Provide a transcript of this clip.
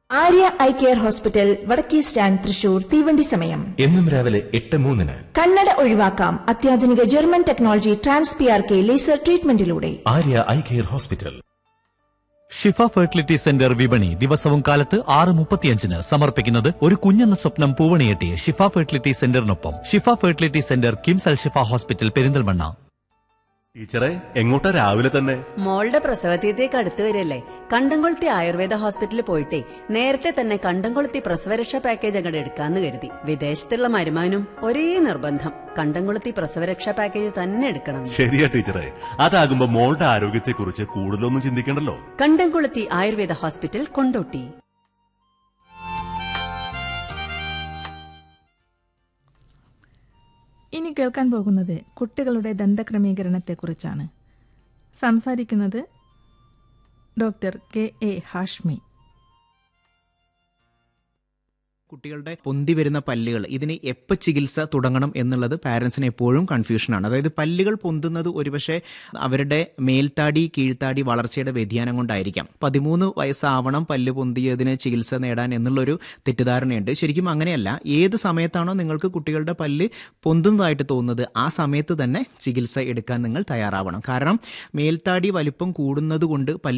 Arya eye care hospital വടക്കേ stand Thrissur തീവണ്ടി സമയം എന്നും രാവിലെ എട്ട് മൂന്നിന് കണ്ണട ഒഴിവാക്കാം അത്യാധുനിക German technology trans P R K laser ട്രീറ്റ്മെന്റിലൂടെ Arya eye care hospital Shifa fertility centre വിപണി ദിവസവും കാലത്ത് ആറ് മുപ്പത്തിയഞ്ചിന് സമർപ്പിക്കുന്നത് ഒരു കുഞ്ഞെന്ന സ്വപ്നം പൂവണിയെട്ടി ഷിഫ ഫെർട്ടിലിറ്റി സെന്ററിനൊപ്പം Shifa fertility centre KIMS Al Shifa hospital Perinthalmanna ടീച്ചറെ എങ്ങോട്ടാ രാവിലെ തന്നെ മോളുടെ പ്രസവതീയത്തേക്ക് അടുത്ത് വരില്ലേ കണ്ടംകൊളുത്തി ആയുർവേദ ഹോസ്പിറ്റലിൽ പോയിട്ടേ നേരത്തെ തന്നെ കണ്ടംകൊളുത്തി പ്രസവരക്ഷാ പാക്കേജ് അങ്ങോട്ട് എടുക്കാന്ന് കരുതി വിദേശത്തുള്ള മരുമാനും ഒരേ നിർബന്ധം കണ്ടംകൊളുത്തി പ്രസവരക്ഷാ പാക്കേജ് തന്നെ എടുക്കണം ശരിയാ ടീച്ചറെ അതാകുമ്പോ മോളുടെ ആരോഗ്യത്തെക്കുറിച്ച് കൂടുതലൊന്നും ചിന്തിക്കണ്ടല്ലോ കണ്ടംകൊളുത്തി ആയുർവേദ ഹോസ്പിറ്റൽ കൊണ്ടോട്ടി ഇനി കേൾക്കാൻ പോകുന്നത് കുട്ടികളുടെ ദന്തക്രമീകരണത്തെക്കുറിച്ചാണ് സംസാരിക്കുന്നത് ഡോക്ടർ കെ എ ഹാഷ്മി കുട്ടികളുടെ പൊന്തി വരുന്ന പല്ലുകൾ ഇതിന് എപ്പോൾ ചികിത്സ തുടങ്ങണം എന്നുള്ളത് പാരൻസിന് എപ്പോഴും കൺഫ്യൂഷനാണ് അതായത് പല്ലുകൾ പൊന്തുന്നത് ഒരുപക്ഷെ അവരുടെ മേൽത്താടി കീഴ്ത്താടി വളർച്ചയുടെ വ്യതിയാനം കൊണ്ടായിരിക്കാം പതിമൂന്ന് വയസ്സാവണം പല്ല് പൊന്തിയതിന് ചികിത്സ നേടാൻ എന്നുള്ളൊരു തെറ്റിദ്ധാരണയുണ്ട് ശരിക്കും അങ്ങനെയല്ല ഏത് സമയത്താണോ നിങ്ങൾക്ക് കുട്ടികളുടെ പല്ല് പൊന്തുന്നതായിട്ട് തോന്നുന്നത് ആ സമയത്ത് തന്നെ ചികിത്സ എടുക്കാൻ നിങ്ങൾ തയ്യാറാവണം കാരണം മേൽത്താടി വലിപ്പം കൂടുന്നത് കൊണ്ട് പല്ല്